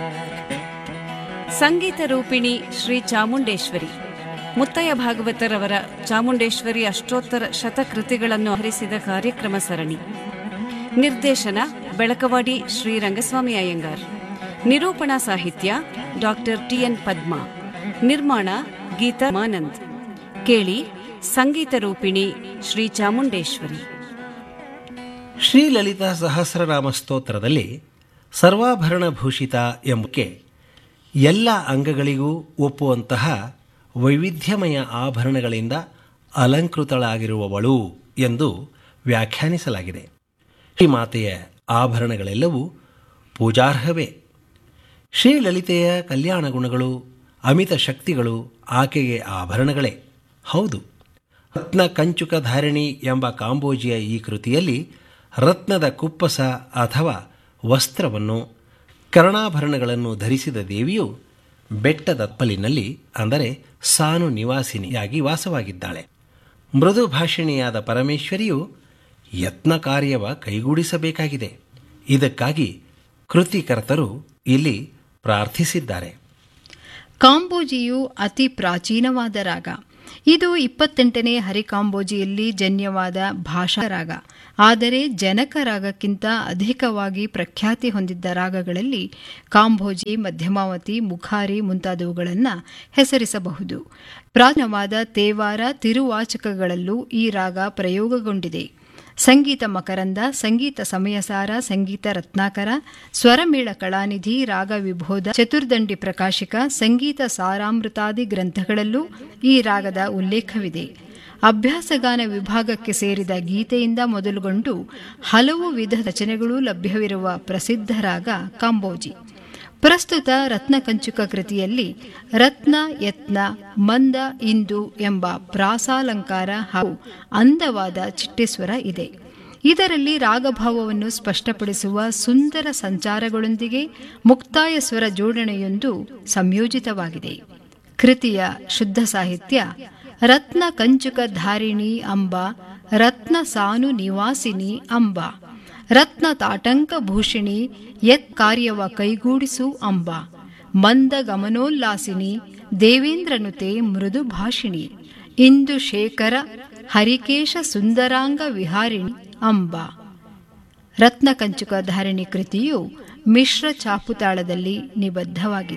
ಸಂಗೀತ ರೂಪಿಣಿ ಶ್ರೀ ಚಾಮುಂಡೇಶ್ವರಿ ಮುತ್ತಯ್ಯ ಭಾಗವತರವರ ಚಾಮುಂಡೇಶ್ವರಿ ಅಷ್ಟೋತ್ತರ ಶತಕೃತಿಗಳನ್ನು ಹರಿಸಿದ ಕಾರ್ಯಕ್ರಮ ಸರಣಿ ನಿರ್ದೇಶನ ಬೆಳಕವಾಡಿ ಶ್ರೀ ರಂಗಸ್ವಾಮಿ ಅಯ್ಯಂಗಾರ್ ನಿರೂಪಣಾ ಸಾಹಿತ್ಯ ಡಾಕ್ಟರ್ ಟಿಎನ್ ಪದ್ಮಾ ನಿರ್ಮಾಣ ಗೀತಾ ಮಾನಂದ್ ಕೇಳಿ ಸಂಗೀತ ರೂಪಿಣಿ ಶ್ರೀ ಚಾಮುಂಡೇಶ್ವರಿ ಶ್ರೀಲಲಿತಾ ಸಹಸ್ರನಾಮ ಸ್ತೋತ್ರದಲ್ಲಿ ಸರ್ವಾಭರಣ ಭೂಷಿತ ಎಂಬಕ್ಕೆ ಎಲ್ಲ ಅಂಗಗಳಿಗೂ ಒಪ್ಪುವಂತಹ ವೈವಿಧ್ಯಮಯ ಆಭರಣಗಳಿಂದ ಅಲಂಕೃತಳಾಗಿರುವವಳು ಎಂದು ವ್ಯಾಖ್ಯಾನಿಸಲಾಗಿದೆ ಶ್ರೀಮಾತೆಯ ಆಭರಣಗಳೆಲ್ಲವೂ ಪೂಜಾರ್ಹವೇ ಶ್ರೀಲಲಿತೆಯ ಕಲ್ಯಾಣ ಗುಣಗಳು ಅಮಿತ ಶಕ್ತಿಗಳು ಆಕೆಗೆ ಆಭರಣಗಳೇ ಹೌದು ರತ್ನ ಕಂಚುಕ ಧಾರಿಣಿ ಎಂಬ ಕಾಂಬೋಜಿಯ ಈ ಕೃತಿಯಲ್ಲಿ ರತ್ನದ ಕುಪ್ಪಸ ಅಥವಾ ವಸ್ತ್ರವನ್ನು ಕರ್ಣಾಭರಣಗಳನ್ನು ಧರಿಸಿದ ದೇವಿಯು ಬೆಟ್ಟದ ತಪ್ಪಲಿನಲ್ಲಿ ಅಂದರೆ ಸಾನು ನಿವಾಸಿನಿಯಾಗಿ ವಾಸವಾಗಿದ್ದಾಳೆ ಮೃದು ಭಾಷಿಣಿಯಾದ ಪರಮೇಶ್ವರಿಯು ಯತ್ನ ಕಾರ್ಯವ ಕೈಗೂಡಿಸಬೇಕಾಗಿದೆ ಇದಕ್ಕಾಗಿ ಕೃತಿಕರ್ತರು ಇಲ್ಲಿ ಪ್ರಾರ್ಥಿಸಿದ್ದಾರೆ ಕಾಂಬೋಜಿಯು ಅತಿ ಪ್ರಾಚೀನವಾದ ರಾಗ ಇದು ಇಪ್ಪತ್ತೆಂಟನೇ ಹರಿಕಾಂಬೋಜಿಯಲ್ಲಿ ಜನ್ಯವಾದ ಭಾಷಾ ರಾಗ ಆದರೆ ಜನಕ ರಾಗಕ್ಕಿಂತ ಅಧಿಕವಾಗಿ ಪ್ರಖ್ಯಾತಿ ಹೊಂದಿದ್ದ ರಾಗಗಳಲ್ಲಿ ಕಾಂಬೋಜಿ ಮಧ್ಯಮಾವತಿ ಮುಖಾರಿ ಮುಂತಾದವುಗಳನ್ನು ಹೆಸರಿಸಬಹುದು ಪ್ರಾಚೀನವಾದ ತೇವಾರ ತಿರುವಾಚಕಗಳಲ್ಲೂ ಈ ರಾಗ ಪ್ರಯೋಗಗೊಂಡಿದೆ ಸಂಗೀತ ಮಕರಂದ ಸಂಗೀತ ಸಮಯಸಾರ ಸಂಗೀತ ರತ್ನಾಕರ ಸ್ವರಮೇಳ ಕಳಾನಿಧಿ ರಾಗ ವಿಭೋಧ ಚತುರ್ದಂಡಿ ಪ್ರಕಾಶಿಕ ಸಂಗೀತ ಸಾರಾಮೃತಾದಿ ಗ್ರಂಥಗಳಲ್ಲೂ ಈ ರಾಗದ ಉಲ್ಲೇಖವಿದೆ ಅಭ್ಯಾಸಗಾನ ವಿಭಾಗಕ್ಕೆ ಸೇರಿದ ಗೀತೆಯಿಂದ ಮೊದಲುಗೊಂಡು ಹಲವು ವಿಧ ರಚನೆಗಳೂ ಲಭ್ಯವಿರುವ ಪ್ರಸಿದ್ಧ ರಾಗ ಕಾಂಬೋಜಿ ಪ್ರಸ್ತುತ ರತ್ನಕಂಚುಕ ಕೃತಿಯಲ್ಲಿ ರತ್ನ ಯತ್ನ ಮಂದ ಇಂದು ಎಂಬ ಪ್ರಾಸಾಲಂಕಾರ ಹಾಗೂ ಅಂದವಾದ ಚಿಟ್ಟೇಶ್ವರ ಇದೆ ಇದರಲ್ಲಿ ರಾಗಭಾವವನ್ನು ಸ್ಪಷ್ಟಪಡಿಸುವ ಸುಂದರ ಸಂಚಾರಗಳೊಂದಿಗೆ ಮುಕ್ತಾಯ ಸ್ವರ ಜೋಡಣೆಯೊಂದು ಸಂಯೋಜಿತವಾಗಿದೆ ಕೃತಿಯ ಶುದ್ಧ ಸಾಹಿತ್ಯ ರತ್ನ ಕಂಚುಕ ಧಾರಿಣಿ ಅಂಬ ರತ್ನ ಸಾನು ನಿವಾಸಿನಿ ಅಂಬ ರತ್ನ ತಾಟಂಕ ಭೂಷಿಣಿ ಯತ್ ಕಾರ್ಯವ ಕೈಗೂಡಿಸು ಅಂಬ ಮಂದ ಗಮನೋಲ್ಲಾಸಿನಿ ದೇವೇಂದ್ರನುತೆ ಮೃದು ಭಾಷಿಣಿ ಇಂದು ಶೇಖರ ಹರಿಕೇಶ ಸುಂದರಾಂಗ ವಿಹಾರಿಣಿ ಅಂಬ ರತ್ನಕಂಚುಕ ಧಾರಿಣಿ ಕೃತಿಯು ಮಿಶ್ರ ಚಾಪುತಾಳದಲ್ಲಿ ನಿಬದ್ಧವಾಗಿದೆ